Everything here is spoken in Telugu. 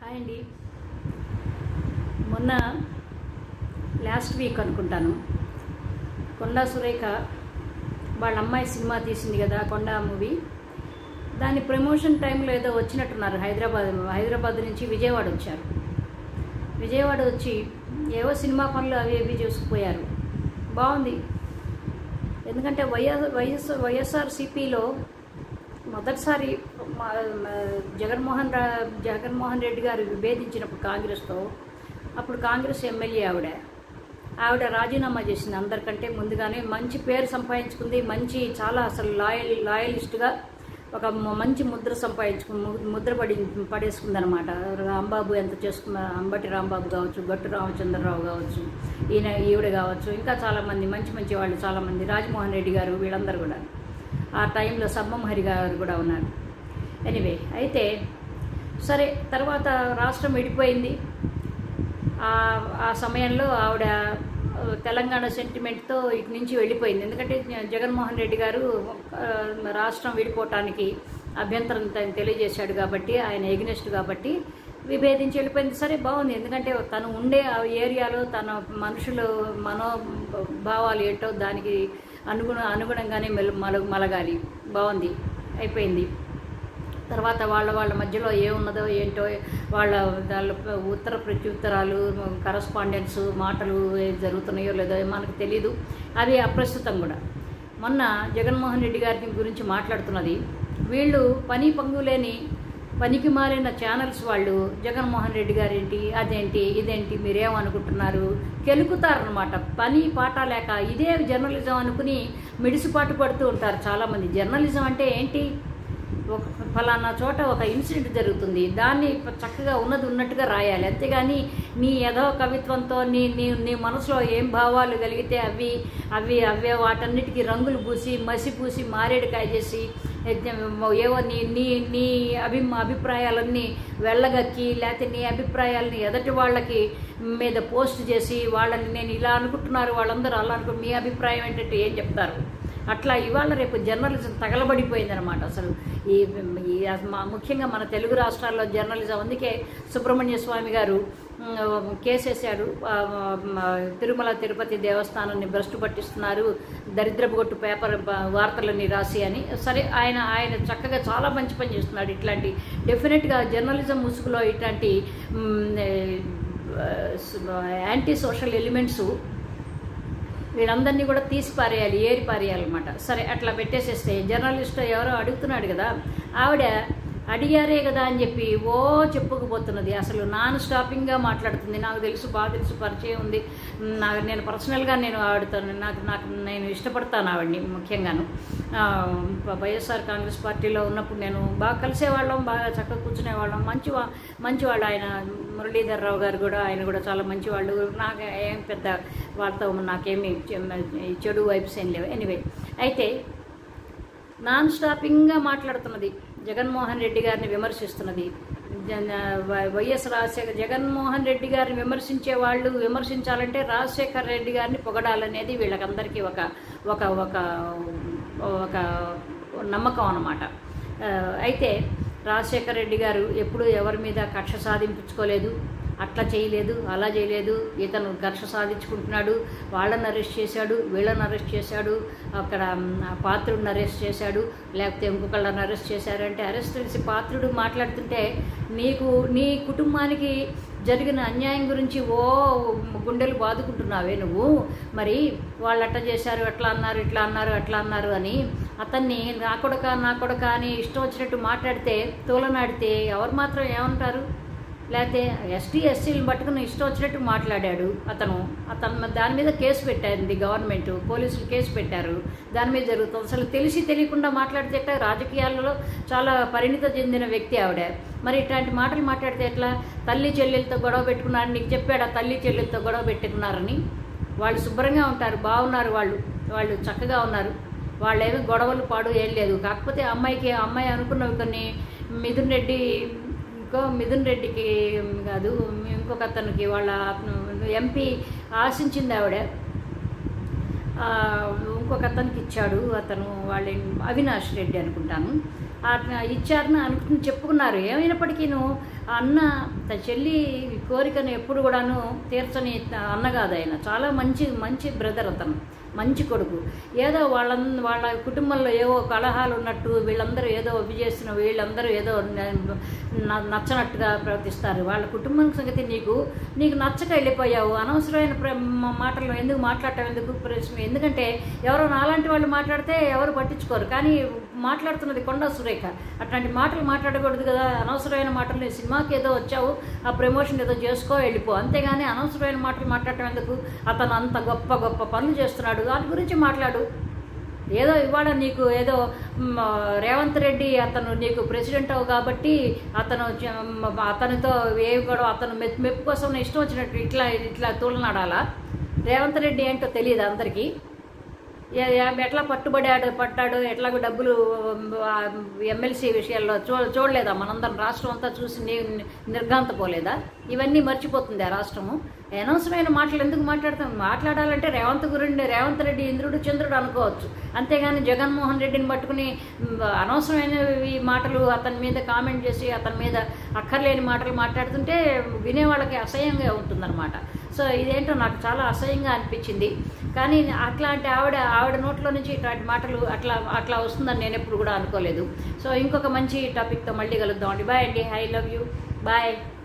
హాయ్ అండి మొన్న లాస్ట్ వీక్ అనుకుంటాను కొండా సురేఖ వాళ్ళ అమ్మాయి సినిమా తీసింది కదా కొండా మూవీ దాని ప్రమోషన్ టైంలో ఏదో వచ్చినట్టున్నారు హైదరాబాద్ హైదరాబాద్ నుంచి విజయవాడ వచ్చారు విజయవాడ వచ్చి ఏవో సినిమా పనులు అవి ఇవి చేసుకుపోయారు బాగుంది ఎందుకంటే వైఎస్ వైఎస్ వైఎస్ఆర్సిపిలో మొదటిసారి మా- మా జగన్మోహన్ రా జగన్మోహన్ రెడ్డి గారు విభేదించినప్పుడు కాంగ్రెస్తో అప్పుడు కాంగ్రెస్ ఎమ్మెల్యే ఆవిడ ఆవిడ రాజీనామా చేసింది అందరికంటే ముందుగానే మంచి పేరు సంపాదించుకుంది మంచి చాలా అసలు లాయల్ లాయలిస్ట్గా ఒక మ- మంచి ముద్ర సంపాదించుకు ము- ముద్ర పడి పడేసుకుందనమాట రాంబాబు ఎంత చేసుకున్న అంబటి రాంబాబు కావచ్చు గట్టు రామచంద్రరావు కావచ్చు ఈయన ఈవిడ కావచ్చు ఇంకా చాలామంది మంచి మంచి వాళ్ళు చాలామంది రాజమోహన్ రెడ్డి గారు వీళ్ళందరూ కూడా ఆ టైంలో సమ్మం హరి గారు కూడా ఉన్నారు ఎనీవే అయితే సరే తర్వాత రాష్ట్రం విడిపోయింది ఆ- ఆ సమయంలో ఆవిడ ఆ, తెలంగాణ సెంటిమెంట్తో ఇటు నుంచి వెళ్ళిపోయింది ఎందుకంటే జగన్మోహన్ రెడ్డి గారు ఆ, రాష్ట్రం విడిపోవటానికి అభ్యంతరం తను తెలియజేశాడు కాబట్టి ఆయన ఎగ్నెస్ట్ కాబట్టి విభేదించి వెళ్ళిపోయింది సరే బాగుంది ఎందుకంటే తను ఉండే ఆ ఏరియాలో తన మనుషులు మనోభావాలు ఏంటో దానికి అనుగుణ అనుగుణంగానే మెల మల మలగాలి బాగుంది అయిపోయింది తర్వాత వాళ్ళ వాళ్ళ మధ్యలో ఏమున్నదో ఏంటో వాళ్ళ వాళ్ళ ఉత్తర ప్రత్యుత్తరాలు కరస్పాండెన్స్ మాటలు ఏం జరుగుతున్నాయో లేదో మనకు తెలీదు అది అప్రస్తుతం కూడా మొన్న జగన్మోహన్ రెడ్డి గారి గురించి మాట్లాడుతున్నది వీళ్ళు పని పంగు లేని పనికి మారిన ఛానల్స్ వాళ్ళు జగన్మోహన్ రెడ్డి గారేంటి అదేంటి ఇదేంటి మీరేమనుకుంటున్నారు కెలుకుతారనమాట పని పాట లేక ఇదే జర్నలిజం అనుకుని మిడిసిపాటు పడుతూ ఉంటారు చాలామంది జర్నలిజం అంటే ఏంటి ఒక ఫలానా చోట ఒక ఇన్సిడెంట్ జరుగుతుంది దాన్ని చక్కగా ఉన్నది ఉన్నట్టుగా రాయాలి అంతేగాని నీ ఏదో కవిత్వంతో నీ నీ నీ మనసులో ఏం భావాలు కలిగితే అవి అవి అవే వాటన్నిటికీ రంగులు పూసి మసి పూసి మారేడుకాయ చేసి ఏవో నీ నీ నీ అభి అభిప్రాయాలన్నీ వెళ్ళగక్కి లేకపోతే నీ అభిప్రాయాలని ఎదటి వాళ్ళకి మీద పోస్ట్ చేసి వాళ్ళని నేను ఇలా అనుకుంటున్నారు వాళ్ళందరూ అలా అనుకుంటు మీ అభిప్రాయం ఏంటంటే ఏం చెప్తారు అట్లా ఇవాళ రేపు జర్నలిజం తగలబడిపోయిందనమాట అసలు ఈ ఈ మా- ముఖ్యంగా మన తెలుగు రాష్ట్రాల్లో జర్నలిజం అందుకే సుబ్రహ్మణ్య స్వామి గారు ఉమ్, కేసేశాడు ఆ, మ, తిరుమల తిరుపతి దేవస్థానాన్ని భ్రష్టు పట్టిస్తున్నారు దరిద్రపు కొట్టు పేపర్ బ- వార్తలని రాసి అని సరే ఆయన ఆయన చక్కగా చాలా మంచి పని చేస్తున్నాడు ఇట్లాంటి డెఫినెట్గా జర్నలిజం ముసుగులో ఇట్లాంటి um, uh, anti social elements వీళ్ళందరినీ కూడా తీసి పారేయాలి ఏరి పారేయాలన్నమాట సరే అట్లా పెట్టేసేస్తే జర్నలిస్ట్ ఎవరో అడుగుతున్నాడు కదా ఆవిడ అడిగారే కదా అని చెప్పి ఓ చెప్పుకుపోతున్నది అసలు నాన్ స్టాపింగ్గా మాట్లాడుతుంది నాకు తెలుసు బాగా తెలుసు పరిచయం ఉంది నాకు నేను పర్సనల్గా నేను ఆవిడతో నాకు నాకు నేను ఇష్టపడతాను ఆవిడని ముఖ్యంగాను ఆ, వైఎస్ఆర్ కాంగ్రెస్ పార్టీలో ఉన్నప్పుడు నేను బాగా కలిసేవాళ్ళం బాగా చక్కగా కూర్చునేవాళ్ళం మంచి వా- మంచివాళ్ళు ఆయన మురళీధర్ రావు గారు కూడా ఆయన కూడా చాలా మంచివాళ్ళు నాకు ఏం పెద్ద వాళ్ళతో నాకేమీ చె- చెడు వైబ్స్ ఏం లేవు ఎనీవే అయితే నాన్ స్టాపింగ్గా మాట్లాడుతున్నది జగన్మోహన్ రెడ్డి గారిని విమర్శిస్తున్నది జన- వై- వైఎస్ రాజశేఖర్ జగన్మోహన్ రెడ్డి గారిని విమర్శించే వాళ్ళు విమర్శించాలంటే రాజశేఖర్ రెడ్డి గారిని పొగడాలనేది వీళ్ళకందరికీ ఒక ఒక ఒక ఒక నమ్మకం అన్నమాట ఆ, అయితే రాజశేఖర రెడ్డి గారు ఎప్పుడూ ఎవరి మీద కక్ష సాధించుకోలేదు అట్లా చేయలేదు అలా చేయలేదు ఇతను కక్ష సాధించుకుంటున్నాడు వాళ్ళని అరెస్ట్ చేశాడు వీళ్ళని అరెస్ట్ చేశాడు అక్కడ మ్, ఆ పాత్రుడిని అరెస్ట్ చేశాడు లేకపోతే ఇంకొకళ్ళని అరెస్ట్ చేశారంటే అరెస్ట్ చేసి పాత్రుడు మాట్లాడుతుంటే నీకు నీ కుటుంబానికి జరిగిన అన్యాయం గురించి ఓ గుండెలు బాదుకుంటున్నావే నువ్వు మరి వాళ్ళు అట్లా చేశారు అట్లా అన్నారు ఇట్లా అన్నారు అట్లా అన్నారు అని అతన్ని నా కొడక నా కొడక అని ఇష్టం వచ్చినట్టు మాట్లాడితే తోలనాడితే ఎవరు మాత్రం ఏమంటారు లేకపోతే ఎస్టీ ఎస్సీలను పట్టుకుని ఇష్టం వచ్చినట్టు మాట్లాడాడు అతను అతను దాని మీద కేసు పెట్టారు గవర్నమెంట్ పోలీసులు కేసు పెట్టారు దాని మీద జరుగుతుంది అసలు తెలిసి తెలియకుండా మాట్లాడితే ఎట్లా రాజకీయాలలో చాలా పరిణిత చెందిన వ్యక్తి ఆవిడ మరి ఇట్లాంటి మాటలు మాట్లాడితే ఎట్లా తల్లి చెల్లెలతో గొడవ పెట్టుకున్నారని నీకు చెప్పాడా తల్లి చెల్లెలతో గొడవ పెట్టుకున్నారని వాళ్ళు శుభ్రంగా ఉంటారు బాగున్నారు వాళ్ళు వాళ్ళు చక్కగా ఉన్నారు వాళ్ళేమీ గొడవలు పాడు ఏం లేదు కాకపోతే అమ్మాయికి అమ్మాయి అనుకున్నవి కొన్ని మిథున్ రెడ్డి ఇంకో మిథున్ రెడ్డికి కాదు ఇంకొక అతనికి వాళ్ళ ఎంపీ ఆశించింది ఆవిడ ఆ, ఇంకొక అతనికి ఇచ్చాడు అతను వాళ్ళ అవినాష్ రెడ్డి అనుకుంటాను ఆ- ఇచ్చారని అనుకుని చెప్పుకున్నారు ఏమైనప్పటికీ అన్న తన చెల్లి కోరికను ఎప్పుడు కూడాను తీర్చని అన్న కాదు ఆయన చాలా మంచి మంచి బ్రదర్ అతను మంచి కొడుకు ఏదో వాళ్ళ వాళ్ళ కుటుంబంలో ఏవో కలహాలు ఉన్నట్టు వీళ్ళందరూ ఏదో అవి చేసిన వీళ్ళందరూ ఏదో న- న- నచ్చనట్టుగా ప్రవర్తిస్తారు వాళ్ళ కుటుంబం సంగతి నీకు నీకు నచ్చక వెళ్ళిపోయావు అనవసరమైన ప్ర- మ- మాటలు ఎందుకు మాట్లాడటం ఎందుకు ప్రశ్న ఎందుకంటే ఎవరో నాలాంటి వాళ్ళు మాట్లాడితే ఎవరు పట్టించుకోరు కానీ మాట్లాడుతున్నది కొండా సురేఖ అట్లాంటి మాటలు మాట్లాడకూడదు కదా అనవసరమైన మాటలు నీ సినిమాకి ఏదో వచ్చావు ఆ ప్రమోషన్ ఏదో చేసుకో వెళ్ళిపో అంతేగాని అనవసరమైన మాటలు మాట్లాడటం ఎందుకు అతను అంత గొప్ప గొప్ప పనులు చేస్తున్నాడు దాని గురించి మాట్లాడు ఏదో ఇవాళ నీకు ఏదో మ్, రేవంత్ రెడ్డి అతను నీకు ప్రెసిడెంట్ అవు కాబట్టి అతను చ- మ్, అతనితో ఏవి కూడా అతను మెప్పు మెప్పు కోసం నీ ఇష్టం వచ్చినట్టు ఇట్లా ఇట్లా తూలనాడాలా రేవంత్ రెడ్డి ఏంటో తెలియదు అందరికీ ఏ- ఏ- ఎట్లా పట్టుబడాడు పట్టాడు ఎట్లా డబ్బులు ఎమ్మెల్సీ విషయాల్లో చూ చూడలేదా మనందరం రాష్ట్రం అంతా చూసి ని- నిర్ఘాంతపోలేదా ఇవన్నీ మర్చిపోతుంది ఆ రాష్ట్రము అనవసరమైన మాటలు ఎందుకు మాట్లాడతాం మాట్లాడాలంటే రేవంత్ గురించి రేవంత్ రెడ్డి ఇంద్రుడు చంద్రుడు అనుకోవచ్చు అంతేగాని జగన్మోహన్ రెడ్డిని పట్టుకుని మ్, అనవసరమైన ఈ మాటలు అతని మీద కామెంట్ చేసి అతని మీద అక్కర్లేని మాటలు మాట్లాడుతుంటే వినేవాళ్ళకి అసహ్యంగా ఉంటుందన్నమాట సో ఇదేంటో నాకు చాలా అసహ్యంగా అనిపించింది కానీ అట్లాంటి ఆవిడ ఆవిడ నోట్లో నుంచి ఇట్లాంటి మాటలు అట్లా అట్లా వస్తుందని నేను ఎప్పుడు కూడా అనుకోలేదు సో ఇంకొక మంచి టాపిక్తో మళ్ళీ కలుద్దాం అండి బాయ్ అండి ఐ లవ్ యూ బాయ్